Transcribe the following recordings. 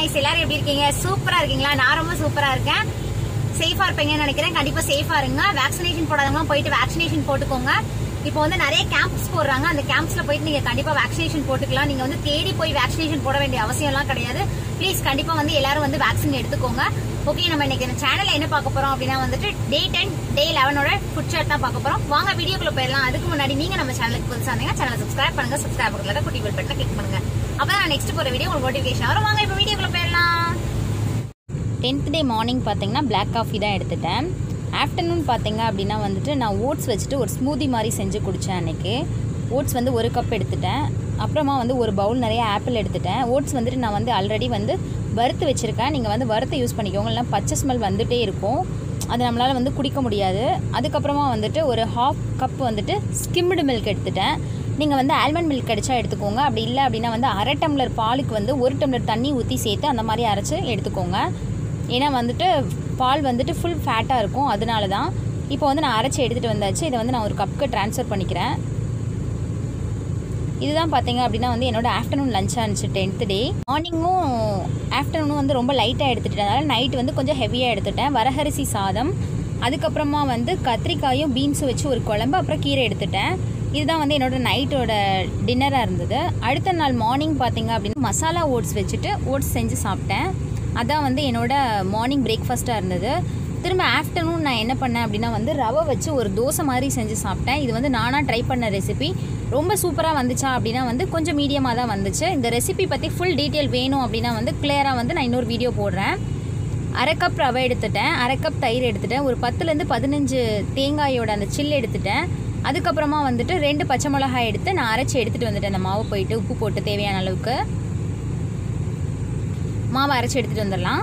nice எல்லாரும் எப்படி இருக்கீங்க சூப்பரா இருக்கீங்களா நான் ரொம்ப சூப்பரா இருக்கேன் சேஃபா இருப்பீங்கன்னு நினைக்கிறேன் கண்டிப்பா சேஃபா இருங்க வேக்சினேஷன் போடாதவங்க போயிட்டு வேக்சினேஷன் போட்டுக்கோங்க இப்போ வந்து நிறைய கேம்ப்ஸ் போடுறாங்க அந்த கேம்ப்ஸ்ல போயிட்டு நீங்க கண்டிப்பா வேக்சினேஷன் போட்டுக்கலாம் நீங்க வந்து தேடி போய் வேக்சினேஷன் போட வேண்டிய அவசியம் எல்லாம் கிடையாது ப்ளீஸ் கண்டிப்பா வந்து எல்லாரும் வந்து வேக்சின் எடுத்துக்கோங்க ஓகே நம்ம இன்னைக்கு இந்த சேனல்ல என்ன பார்க்க போறோம் அப்படின்னா வந்துட்டு டே டென் டே லெவனோட ஃபுட் சார்ட் தான் பார்க்க போறோம் வாங்க வீடியோக்குள்ள போயிடலாம் அதுக்கு முன்னாடி நீங்க நம்ம சேனலுக்கு புதுசா இருந்தீங்க சேனலை சப்ஸ்கிரைப் பண்ணுங்க சப்ஸ்கிரைப் பண்ணல குட்டி பெல் பட்டனை கிளிக் பண்ணுங்க அப்பதான் நான் நெக்ஸ்ட் போற வீடியோ உங்களுக்கு நோட்டிஃபிகேஷன் வரும் வாங்க இப்போ வீடியோக்குள்ள போயிடலாம் டென்த் டே மார்னிங் பார்த்தீங்கன்னா Black காஃபி தான் எடுத்துட்டேன் ஆஃப்டர்நூன் பார்த்தீங்க அப்படின்னா வந்துட்டு நான் ஓட்ஸ் வச்சுட்டு ஒரு ஸ்மூதி மாதிரி செஞ்சு குடித்தேன் அன்றைக்கி ஓட்ஸ் வந்து ஒரு கப் எடுத்துட்டேன் அப்புறமா வந்து ஒரு பவுல் நிறைய ஆப்பிள் எடுத்துட்டேன் ஓட்ஸ் வந்துட்டு நான் வந்து ஆல்ரெடி வந்து வறுத்து வச்சுருக்கேன் நீங்கள் வந்து வறுத்து யூஸ் பண்ணிக்கோங்க இல்லைனா பச்சை ஸ்மெல் வந்துட்டே இருக்கும் அது நம்மளால் வந்து குடிக்க முடியாது அதுக்கப்புறமா வந்துட்டு ஒரு ஹாஃப் கப் வந்துட்டு ஸ்கிம்டு மில்க் எடுத்துட்டேன் நீங்கள் வந்து ஆல்மண்ட் மில்க் கிடைச்சா எடுத்துக்கோங்க அப்படி இல்லை அப்படின்னா வந்து அரை டம்ளர் பாலுக்கு வந்து ஒரு டம்ளர் தண்ணி ஊற்றி சேர்த்து அந்த மாதிரி அரைச்சி எடுத்துக்கோங்க ஏன்னா வந்துட்டு பால் வந்துட்டு ஃபுல் ஃபேட்டாக இருக்கும் அதனால தான் இப்போ வந்து நான் அரைச்சி எடுத்துகிட்டு வந்தாச்சு இதை வந்து நான் ஒரு கப்புக்கு ட்ரான்ஸ்ஃபர் பண்ணிக்கிறேன் இதுதான் பார்த்தீங்க அப்படின்னா வந்து என்னோட ஆஃப்டர்நூன் லஞ்சாக இருந்துச்சு டென்த்து டே மார்னிங்கும் ஆஃப்டர்நூனும் வந்து ரொம்ப லைட்டாக எடுத்துட்டனால நைட் வந்து கொஞ்சம் ஹெவியாக எடுத்துட்டேன் வரகரிசி சாதம் அதுக்கப்புறமா வந்து கத்திரிக்காயும் பீன்ஸும் வச்சு ஒரு குழம்பு அப்புறம் கீரை எடுத்துட்டேன் இதுதான் வந்து என்னோட நைட்டோட டின்னராக இருந்தது அடுத்த நாள் மார்னிங் பார்த்தீங்க அப்படின்னா மசாலா ஓட்ஸ் வச்சுட்டு ஓட்ஸ் செஞ்சு சாப்பிட்டேன் அதான் வந்து என்னோட மார்னிங் பிரேக்ஃபாஸ்ட்டாக இருந்தது திரும்ப ஆஃப்டர்நூன் நான் என்ன பண்ணேன் அப்படின்னா வந்து ரவை வச்சு ஒரு தோசை மாதிரி செஞ்சு சாப்பிட்டேன் இது வந்து நானாக ட்ரை பண்ண ரெசிபி ரொம்ப சூப்பராக வந்துச்சா அப்படின்னா வந்து கொஞ்சம் மீடியமாக தான் வந்துச்சு இந்த ரெசிபி பற்றி ஃபுல் டீட்டெயில் வேணும் அப்படின்னா வந்து கிளியராக வந்து நான் இன்னொரு வீடியோ போடுறேன் அரை கப் ரவை எடுத்துட்டேன் அரை கப் தயிர் எடுத்துட்டேன் ஒரு பத்துலேருந்து பதினஞ்சு தேங்காயோட அந்த சில்லு எடுத்துட்டேன் அதுக்கப்புறமா வந்துட்டு ரெண்டு பச்சை மிளகாய் எடுத்து நான் அரைச்சி எடுத்துகிட்டு வந்துட்டேன் அந்த மாவு போயிட்டு உப்பு போட்டு தேவையான அளவுக்கு மாவை அரைச்சி எடுத்துகிட்டு வந்துடலாம்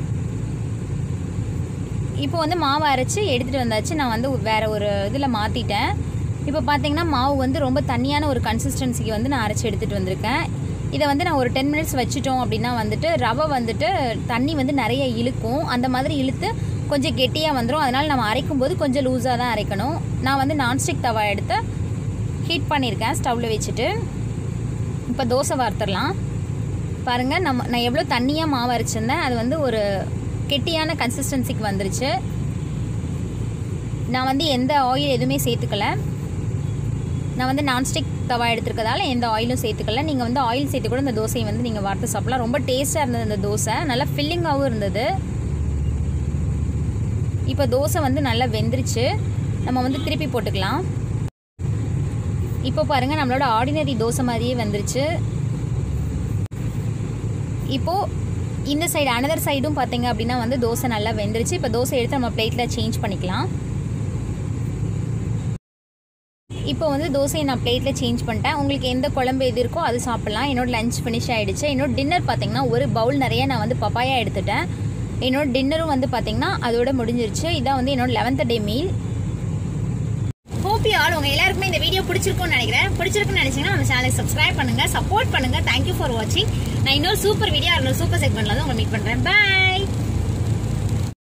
இப்போ வந்து மாவு அரைச்சி எடுத்துகிட்டு வந்தாச்சு நான் வந்து வேறு ஒரு இதில் மாற்றிட்டேன் இப்போ பார்த்தீங்கன்னா மாவு வந்து ரொம்ப தண்ணியான ஒரு கன்சிஸ்டன்சிக்கு வந்து நான் அரைச்சி எடுத்துகிட்டு வந்திருக்கேன் இதை வந்து நான் ஒரு டென் மினிட்ஸ் வச்சுட்டோம் அப்படின்னா வந்துட்டு ரவை வந்துட்டு தண்ணி வந்து நிறைய இழுக்கும் அந்த மாதிரி இழுத்து கொஞ்சம் கெட்டியாக வந்துடும் அதனால் நம்ம அரைக்கும் போது கொஞ்சம் லூஸாக தான் அரைக்கணும் நான் வந்து நான்ஸ்டிக் தவா எடுத்து ஹீட் பண்ணியிருக்கேன் ஸ்டவ்வில் வச்சுட்டு இப்போ தோசை வார்த்துடலாம் பாருங்கள் நம்ம நான் எவ்வளோ தண்ணியாக மாவு அரைச்சிருந்தேன் அது வந்து ஒரு கெட்டியான கன்சிஸ்டன்சிக்கு வந்துருச்சு நான் வந்து எந்த ஆயில் எதுவுமே சேர்த்துக்கல நான் வந்து நான்ஸ்டிக் தவா எடுத்துருக்கதால எந்த ஆயிலும் சேர்த்துக்கல நீங்கள் வந்து ஆயில் சேர்த்து கூட இந்த தோசையை வந்து நீங்கள் வார்த்து சாப்பிடலாம் ரொம்ப டேஸ்ட்டாக இருந்தது இந்த தோசை நல்லா ஃபில்லிங்காகவும் இருந்தது இப்போ தோசை வந்து நல்லா வெந்துருச்சு நம்ம வந்து திருப்பி போட்டுக்கலாம் இப்போ பாருங்கள் நம்மளோட ஆர்டினரி தோசை மாதிரியே வந்துருச்சு இப்போது இந்த சைடு அனதர் சைடும் பார்த்தீங்க அப்படின்னா வந்து தோசை நல்லா வெந்துருச்சு இப்போ தோசை எடுத்து நம்ம பிளேட்டில் சேஞ்ச் பண்ணிக்கலாம் இப்போ வந்து தோசையை நான் பிளேட்டில் சேஞ்ச் பண்ணிட்டேன் உங்களுக்கு எந்த குழம்பு எது இருக்கோ அது சாப்பிட்லாம் என்னோட லஞ்ச் ஃபினிஷ் ஆகிடுச்சு என்னோட டின்னர் பார்த்தீங்கன்னா ஒரு பவுல் நிறைய நான் வந்து பப்பாயா எடுத்துட்டேன் என்னோட டின்னரும் வந்து பார்த்தீங்கன்னா அதோட முடிஞ்சிருச்சு இதான் வந்து என்னோட eleventh day meal hope you all உங்க எல்லாருக்குமே இந்த வீடியோ பிடிச்சிருக்கும்னு நினைக்கிறேன் பிடிச்சிருக்குன்னு நினைச்சீங்கன்னா நம்ம சேனலுக்கு சப்ஸ்கிரைப் பண்ணுங்க சப்போர்ட் பண்ணுங்க தேங்க்யூ ஃபார் வாட்சிங் நான் இன்னொரு சூப்பர் வீடியோ இன்னொரு சூப்பர் செக்மெண்ட்ல வந்து உங்களை மீட் பண்றேன் பை